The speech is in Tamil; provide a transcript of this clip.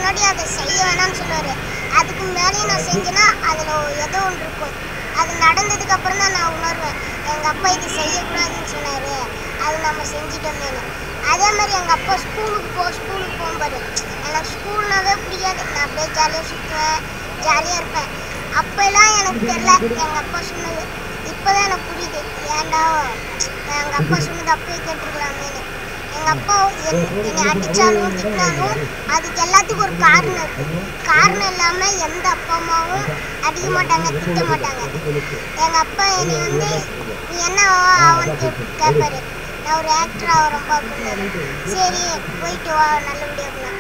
முன்னாடி அதை செய்ய வேணாம்னு சொல்லுவார் அதுக்கு மேலேயும் நான் செஞ்சேன்னா அதில் ஏதோ ஒன்று இருக்கும் அது நடந்ததுக்கு அப்புறம் தான் நான் உணர்வேன் எங்கள் அப்பா இது செய்யக்கூடாதுன்னு சொன்னார் அது நம்ம செஞ்சிட்டோமேனு அதே மாதிரி எங்கள் அப்பா ஸ்கூலுக்கு போ ஸ்கூலுக்கு போகும்போது எனக்கு ஸ்கூல்னாவே பிடிக்காது நான் அப்படியே ஜாலியாக சுற்றுவேன் ஜாலியாக இருப்பேன் அப்போல்லாம் எனக்கு தெரியல எங்கள் அப்பா சொன்னது இப்போதான் எனக்கு புரியுது ஏன்டா எங்கள் அப்பா சொன்னது அப்பயே கேட்டுருக்கலாமேனு எங்கள் அப்பா என் என்னை அடித்தாலும் திட்டினாலும் அதுக்கு எல்லாத்துக்கும் ஒரு காரணம் இருக்கு காரணம் இல்லாமல் எந்த அப்பா அம்மாவும் அடிக்க மாட்டாங்க திட்ட மாட்டாங்க எங்கள் அப்பா என்னை வந்து நீ என்ன ஆவன்னு கேட்பாரு நான் ஒரு ஆக்டர் ஆகிறேன் பார்க்கணும் சரி போயிட்டு வா நல்லபடியாக அப்படின்னா